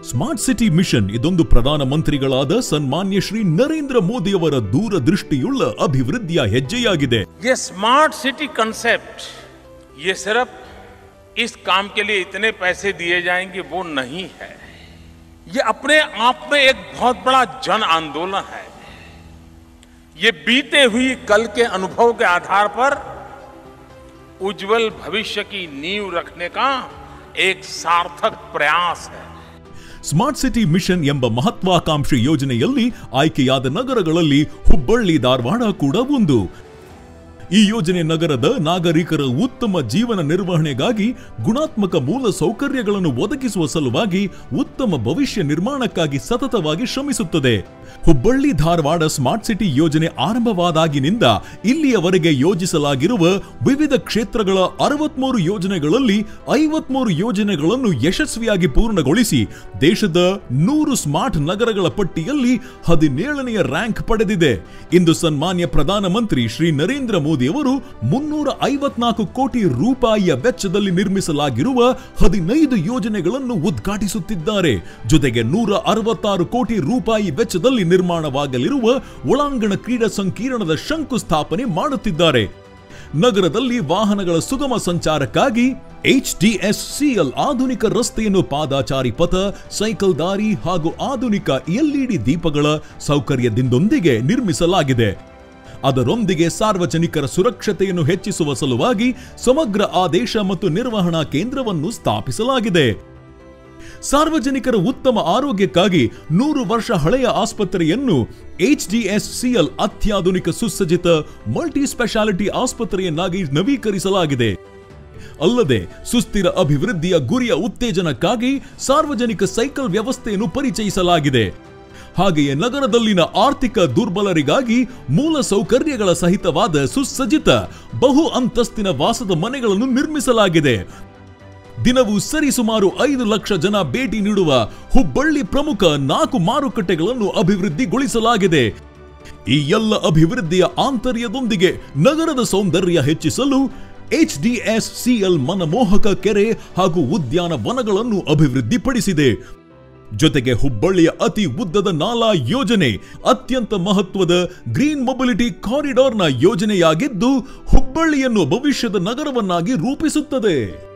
smart city mission ಇದೊಂದು ಪ್ರಧಾನ ಮಂತ್ರಿಗಳಾದ ಸನ್ಮಾನ್ಯ ಶ್ರೀ ನರೇಂದ್ರ ಮೋದಿಯವರ ದೂರದೃಷ್ಟಿಯುಳ್ಳ ಅಭಿವೃದ್ಧಿಯ ಹೆಜ್ಜೆಯಾಗಿದೆ ये स्मार्ट सिटी कंसेप्ट ये सिर्फ इस काम के लिए इतने पैसे दिए जाएंगे वो नहीं है ये अपने आप में एक बहुत बड़ा जन आंदोलन है ये बीते हुई कल के अनुभव के आधार पर उज्जवल भविष्य की नींव रखने का एक सार्थक प्रयास है ಸ್ಮಾರ್ಟ್ ಸಿಟಿ ಮಿಷನ್ ಎಂಬ ಮಹತ್ವಾಕಾಂಕ್ಷಿ ಯೋಜನೆಯಲ್ಲಿ ಆಯ್ಕೆಯಾದ ನಗರಗಳಲ್ಲಿ ಹುಬ್ಬಳ್ಳಿ ಧಾರವಾಡ ಕೂಡ ಒಂದು ಈ ಯೋಜನೆ ನಗರದ ನಾಗರಿಕರ ಉತ್ತಮ ಜೀವನ ನಿರ್ವಹಣೆಗಾಗಿ ಗುಣಾತ್ಮಕ ಮೂಲ ಸೌಕರ್ಯಗಳನ್ನು ಒದಗಿಸುವ ಸಲುವಾಗಿ ಉತ್ತಮ ಭವಿಷ್ಯ ನಿರ್ಮಾಣಕ್ಕಾಗಿ ಸತತವಾಗಿ ಶ್ರಮಿಸುತ್ತದೆ ಹುಬ್ಬಳ್ಳಿ ಧಾರವಾಡ ಸ್ಮಾರ್ಟ್ ಸಿಟಿ ಯೋಜನೆ ಆರಂಭವಾದಾಗಿನಿಂದ ಇಲ್ಲಿಯವರೆಗೆ ಯೋಜಿಸಲಾಗಿರುವ ವಿವಿಧ ಕ್ಷೇತ್ರಗಳ ಅರವತ್ಮೂರು ಯೋಜನೆಗಳಲ್ಲಿ ಐವತ್ಮೂರು ಯೋಜನೆಗಳನ್ನು ಯಶಸ್ವಿಯಾಗಿ ಪೂರ್ಣಗೊಳಿಸಿ ದೇಶದ ನೂರು ಸ್ಮಾರ್ಟ್ ನಗರಗಳ ಪಟ್ಟಿಯಲ್ಲಿ ಹದಿನೇಳನೆಯ ರ್ಯಾಂಕ್ ಪಡೆದಿದೆ ಇಂದು ಸನ್ಮಾನ್ಯ ಪ್ರಧಾನಮಂತ್ರಿ ಶ್ರೀ ನರೇಂದ್ರ ಮೋದಿ ಅವರು ಮುನ್ನೂರ ಐವತ್ನಾಲ್ಕು ಕೋಟಿ ರೂಪಾಯಿಯ ವೆಚ್ಚದಲ್ಲಿ ನಿರ್ಮಿಸಲಾಗಿರುವ ಹದಿನೈದು ಯೋಜನೆಗಳನ್ನು ಉದ್ಘಾಟಿಸುತ್ತಿದ್ದಾರೆ ಜೊತೆಗೆ ನೂರ ಅರವತ್ತಾರು ಕೋಟಿ ರೂಪಾಯಿ ವೆಚ್ಚದಲ್ಲಿ ನಿರ್ಮಾಣವಾಗಲಿರುವ ಒಳಾಂಗಣ ಕ್ರೀಡಾ ಸಂಕೀರ್ಣದ ಶಂಕುಸ್ಥಾಪನೆ ಮಾಡುತ್ತಿದ್ದಾರೆ ನಗರದಲ್ಲಿ ವಾಹನಗಳ ಸುಗಮ ಸಂಚಾರಕ್ಕಾಗಿ ಎಚ್ಡಿಎಸ್ ಸಿಎಲ್ ಆಧುನಿಕ ರಸ್ತೆಯನ್ನು ಪಾದಾಚಾರಿ ಪಥ ಸೈಕಲ್ ದಾರಿ ಹಾಗೂ ಆಧುನಿಕ ಎಲ್ಇಡಿ ದೀಪಗಳ ಸೌಕರ್ಯದಿಂದೊಂದಿಗೆ ನಿರ್ಮಿಸಲಾಗಿದೆ ಅದರೊಂದಿಗೆ ಸಾರ್ವಜನಿಕರ ಸುರಕ್ಷತೆಯನ್ನು ಹೆಚ್ಚಿಸುವ ಸಲುವಾಗಿ ಸಮಗ್ರ ಆದೇಶ ಮತ್ತು ನಿರ್ವಹಣಾ ಕೇಂದ್ರವನ್ನು ಸ್ಥಾಪಿಸಲಾಗಿದೆ ಸಾರ್ವಜನಿಕರ ಉತ್ತಮ ಆರೋಗ್ಯಕ್ಕಾಗಿ ನೂರು ವರ್ಷ ಹಳೆಯ ಆಸ್ಪತ್ರೆಯನ್ನು ಎಚ್ಡಿಎಸ್ ಸಿಎಲ್ ಅತ್ಯಾಧುನಿಕ ಸುಸಜ್ಜಿತ ಮಲ್ಟಿ ಸ್ಪೆಷಾಲಿಟಿ ಆಸ್ಪತ್ರೆಯನ್ನಾಗಿ ನವೀಕರಿಸಲಾಗಿದೆ ಅಲ್ಲದೆ ಸುಸ್ಥಿರ ಅಭಿವೃದ್ಧಿಯ ಗುರಿಯ ಉತ್ತೇಜನಕ್ಕಾಗಿ ಸಾರ್ವಜನಿಕ ಸೈಕಲ್ ವ್ಯವಸ್ಥೆಯನ್ನು ಪರಿಚಯಿಸಲಾಗಿದೆ ಹಾಗೆಯೇ ನಗರದಲ್ಲಿನ ಆರ್ಥಿಕ ದುರ್ಬಲರಿಗಾಗಿ ಮೂಲ ಸೌಕರ್ಯಗಳ ಸಹಿತವಾದ ಸುಸಜ್ಜಿತ ಬಹು ಅಂತಸ್ತಿನ ವಾಸದ ಮನೆಗಳನ್ನು ನಿರ್ಮಿಸಲಾಗಿದೆ ದಿನವೂ ಸರಿಸುಮಾರು ಐದು ಲಕ್ಷ ಜನ ಭೇಟಿ ನೀಡುವ ಹುಬ್ಬಳ್ಳಿ ಪ್ರಮುಖ ನಾಲ್ಕು ಮಾರುಕಟ್ಟೆಗಳನ್ನು ಅಭಿವೃದ್ಧಿಗೊಳಿಸಲಾಗಿದೆ ಈ ಎಲ್ಲ ಅಭಿವೃದ್ಧಿಯ ಆಂತರ್ಯದೊಂದಿಗೆ ನಗರದ ಸೌಂದರ್ಯ ಹೆಚ್ಚಿಸಲು ಎಚ್ಡಿಎಸ್ ಸಿಎಲ್ ಮನಮೋಹಕ ಕೆರೆ ಹಾಗೂ ಉದ್ಯಾನವನಗಳನ್ನು ಅಭಿವೃದ್ಧಿಪಡಿಸಿದೆ ಜೊತೆಗೆ ಹುಬ್ಬಳ್ಳಿಯ ಅತಿ ಉದ್ದದ ನಾಲಾ ಯೋಜನೆ ಅತ್ಯಂತ ಮಹತ್ವದ ಗ್ರೀನ್ ಮೊಬಿಲಿಟಿ ಕಾರಿಡಾರ್ನ ಯೋಜನೆಯಾಗಿದ್ದು ಹುಬ್ಬಳ್ಳಿಯನ್ನು ಭವಿಷ್ಯದ ನಗರವನ್ನಾಗಿ ರೂಪಿಸುತ್ತದೆ